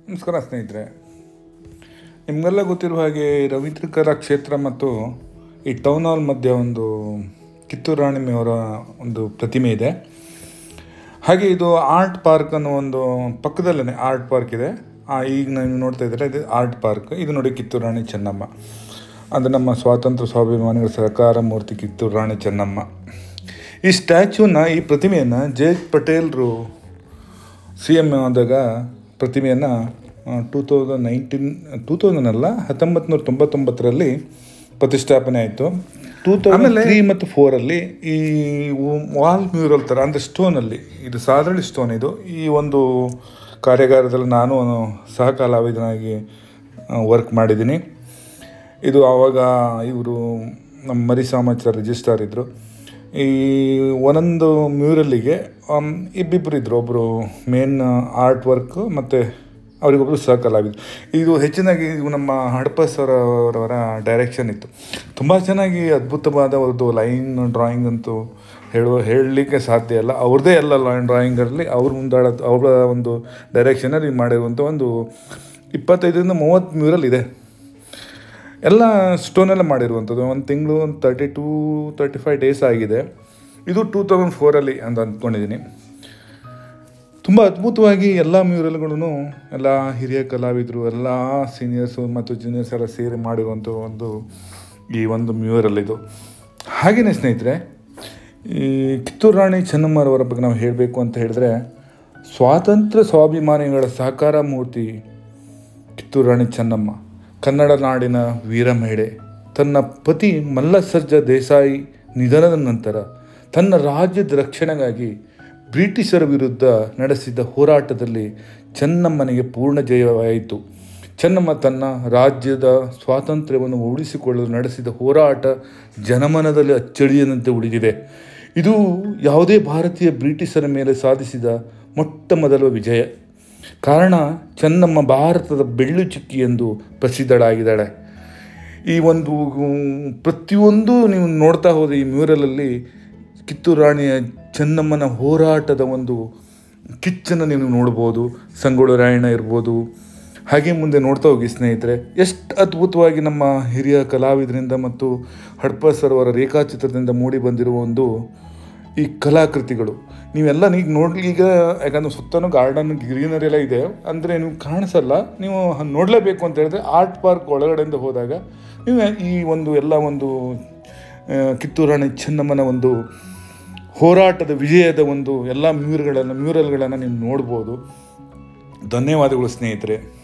ನಮಸ್ಕಾರ ಸ್ನೇಹಿತರೆ ನಿಮಗೆಲ್ಲ ಗೊತ್ತಿರುವ ಹಾಗೆ ರವೀಂದ್ರ ಕಲಾ ಕ್ಷೇತ್ರ ಮತ್ತು ಈ ಟೌನ್ ಹಾಲ್ ಮಧ್ಯೆ ಒಂದು ಕಿತ್ತೂರು ರಾಣಿಮೆಯವರ ಒಂದು ಪ್ರತಿಮೆ ಇದೆ ಹಾಗೆ ಇದು ಆರ್ಟ್ ಪಾರ್ಕ್ ಅನ್ನೋ ಒಂದು ಪಕ್ಕದಲ್ಲೇ ಆರ್ಟ್ ಪಾರ್ಕ್ ಇದೆ ಆ, ಈಗ ನೀವು ನೋಡ್ತಾ ಇದ್ದೀರಾ ಇದು ಆರ್ಟ್ ಪಾರ್ಕ್ ಇದು ನೋಡಿ ಕಿತ್ತೂರು ರಾಣಿ ಚೆನ್ನಮ್ಮ ಅದು ನಮ್ಮ ಸ್ವಾತಂತ್ರ್ಯ ಸ್ವಾಭಿಮಾನಿಗಳ ಸಹಕಾರ ಮೂರ್ತಿ ಕಿತ್ತೂರು ರಾಣಿ ಚೆನ್ನಮ್ಮ ಈ ಸ್ಟ್ಯಾಚ್ಯೂನ ಈ ಪ್ರತಿಮೆಯನ್ನು ಜೆ ಪಟೇಲ್ರು ಸಿ ಎಮ್ ಆದಾಗ ಪ್ರತಿಮೆಯನ್ನು two thousand nineteen two thousand ಅಲ್ಲ ಹತ್ತೊಂಬತ್ತು ನೂರ ತೊಂಬತ್ತೊಂಬತ್ತರಲ್ಲಿ ಪ್ರತಿಷ್ಠಾಪನೆ ಆಯಿತು ಟೂ ತೌಸಂಡ್ ತ್ರೀ ಮತ್ತು ಫೋರಲ್ಲಿ ಈ ವಾಲ್ ಮ್ಯೂರಲ್ ಥರ ಅಂದರೆ ಸ್ಟೋನಲ್ಲಿ ಇದು ಸಾಧಾರಣ ಸ್ಟೋನ್ ಇದು ಈ ಒಂದು ಕಾರ್ಯಾಗಾರದಲ್ಲಿ ನಾನು ಸಹ ಕಲಾವಿದನಾಗಿ ವರ್ಕ್ ಮಾಡಿದ್ದೀನಿ ಇದು ಆವಾಗ ಇವರು ನಮ್ಮ ಮರಿ ಸಾಮಾಚಾರ ರಿಜಿಸ್ಟ್ರಾರ್ ಇದ್ದರು ಈ ಒಂದೊಂದು ಮ್ಯೂರಲ್ಲಿಗೆ ಇಬ್ಬಿಬ್ಬರು ಇದ್ದರು ಒಬ್ಬರು ಮೇನ್ ಆರ್ಟ್ ವರ್ಕ್ ಮತ್ತು ಅವರಿಗೊಬ್ಬರು ಸಹ ಕಲಾವಿದರು ಇದು ಹೆಚ್ಚಿನಾಗಿ ಇವು ನಮ್ಮ ಹಡಪ ಸರ್ ಅವರವರ ಡೈರೆಕ್ಷನ್ ಇತ್ತು ತುಂಬ ಚೆನ್ನಾಗಿ ಅದ್ಭುತವಾದ ಒಂದು ಲೈನ್ ಡ್ರಾಯಿಂಗ್ ಅಂತೂ ಹೇಳುವ ಹೇಳಲಿಕ್ಕೆ ಸಾಧ್ಯ ಇಲ್ಲ ಅವ್ರದ್ದೇ ಎಲ್ಲ ಲೈನ್ ಡ್ರಾಯಿಂಗಲ್ಲಿ ಅವ್ರ ಮುಂದಾಡ ಅವರ ಒಂದು ಡೈರೆಕ್ಷನಲ್ಲಿ ಮಾಡಿರುವಂಥ ಒಂದು ಇಪ್ಪತ್ತೈದರಿಂದ ಮೂವತ್ತು ಮ್ಯೂರಲ್ ಇದೆ ಎಲ್ಲ ಸ್ಟೋನೆಲ್ಲ ಮಾಡಿರುವಂಥದ್ದು ಒಂದು ತಿಂಗಳು ಒಂದು thirty two thirty five days ಆಗಿದೆ ಇದು ಟೂ ತೌಸಂಡ್ ಫೋರಲ್ಲಿ ಅಂತ ಅಂದ್ಕೊಂಡಿದ್ದೀನಿ ತುಂಬ ಅದ್ಭುತವಾಗಿ ಎಲ್ಲ ಮ್ಯೂರಲ್ಗಳೂ ಎಲ್ಲ ಹಿರಿಯ ಕಲಾವಿದರು ಎಲ್ಲ ಸೀನಿಯರ್ಸು ಮತ್ತು ಜೂನಿಯರ್ಸ್ ಎಲ್ಲ ಸೇರಿ ಮಾಡಿರುವಂಥ ಒಂದು ಈ ಒಂದು ಮ್ಯೂರಲ್ ಇದು ಹಾಗೆಯೇ ಸ್ನೇಹಿತರೆ ಈ ಕಿತ್ತೂರು ರಾಣಿ ಚೆನ್ನಮ್ಮರವರ ಬಗ್ಗೆ ನಾವು ಹೇಳಬೇಕು ಅಂತ ಹೇಳಿದ್ರೆ ಸ್ವಾತಂತ್ರ್ಯ ಸ್ವಾಭಿಮಾನಿಗಳ ಸಹಕಾರ ಮೂರ್ತಿ ಕಿತ್ತೂರು ರಾಣಿ ಚೆನ್ನಮ್ಮ ಕನ್ನಡ ನಾಡಿನ ವೀರ ಮಹಿಳೆ ತನ್ನ ಪತಿ ಮಲ್ಲಸರ್ಜ ದೇಸಾಯಿ ನಿಧನದ ನಂತರ ತನ್ನ ರಾಜ್ಯದ ರಕ್ಷಣೆಗಾಗಿ ಬ್ರಿಟಿಷರ ವಿರುದ್ಧ ನಡೆಸಿದ ಹೋರಾಟದಲ್ಲಿ ಚೆನ್ನಮ್ಮನಿಗೆ ಪೂರ್ಣ ಜಯವಾಯಿತು ಚೆನ್ನಮ್ಮ ತನ್ನ ರಾಜ್ಯದ ಸ್ವಾತಂತ್ರ್ಯವನ್ನು ಉಳಿಸಿಕೊಳ್ಳಲು ನಡೆಸಿದ ಹೋರಾಟ ಜನಮನದಲ್ಲಿ ಅಚ್ಚಳಿಯದಂತೆ ಉಳಿದಿದೆ ಇದು ಯಾವುದೇ ಭಾರತೀಯ ಬ್ರಿಟಿಷರ ಮೇಲೆ ಸಾಧಿಸಿದ ಮೊಟ್ಟ ಮೊದಲ ವಿಜಯ ಕಾರಣ ಚೆನ್ನಮ್ಮ ಭಾರತದ ಬೆಳ್ಳು ಚುಕ್ಕಿ ಎಂದು ಪ್ರಸಿದ್ಧಳಾಗಿದ್ದಾಳೆ ಈ ಒಂದು ಪ್ರತಿಯೊಂದು ನೀವು ನೋಡ್ತಾ ಹೋದ ಈ ಮ್ಯೂರಲಲ್ಲಿ ಕಿತ್ತೂರು ರಾಣಿಯ ಚೆನ್ನಮ್ಮನ ಹೋರಾಟದ ಒಂದು ಕಿಚ್ಚನ್ನು ನೀವು ನೋಡ್ಬೋದು ಸಂಗೊಳ್ಳಿ ರಾಯಣ್ಣ ಇರ್ಬೋದು ಹಾಗೆ ಮುಂದೆ ನೋಡ್ತಾ ಹೋಗಿ ಸ್ನೇಹಿತರೆ ಎಷ್ಟು ಅದ್ಭುತವಾಗಿ ನಮ್ಮ ಹಿರಿಯ ಕಲಾವಿದರಿಂದ ಮತ್ತು ಹಡ್ಪ ಸರ್ ಅವರ ರೇಖಾಚಿತ್ರದಿಂದ ಮೂಡಿ ಬಂದಿರುವ ಒಂದು ಈ ಕಲಾಕೃತಿಗಳು ನೀವೆಲ್ಲ ಈಗ ನೋಡಿ ಈಗ ಯಾಕಂದ್ರೆ ಸುತ್ತಲೂ ಗಾರ್ಡನ್ ಗ್ರೀನರಿ ಎಲ್ಲ ಇದೆ ಅಂದರೆ ನೀವು ಕಾಣಿಸಲ್ಲ ನೀವು ನೋಡಲೇಬೇಕು ಅಂತ ಹೇಳಿದ್ರೆ ಆರ್ಟ್ ಪಾರ್ಕ್ ಒಳಗಡೆಯಿಂದ ಹೋದಾಗ ನೀವು ಈ ಒಂದು ಎಲ್ಲ ಒಂದು ಆ, ಕಿತ್ತೂರು ರಾಣಿ ಚೆನ್ನಮ್ಮನ ಒಂದು ಹೋರಾಟದ ವಿಜಯದ ಒಂದು ಎಲ್ಲ ಮ್ಯೂರ್ಗಳನ್ನು ಮ್ಯೂರಲ್ಗಳನ್ನು ನೀವು ನೋಡ್ಬೋದು ಧನ್ಯವಾದಗಳು ಸ್ನೇಹಿತರೆ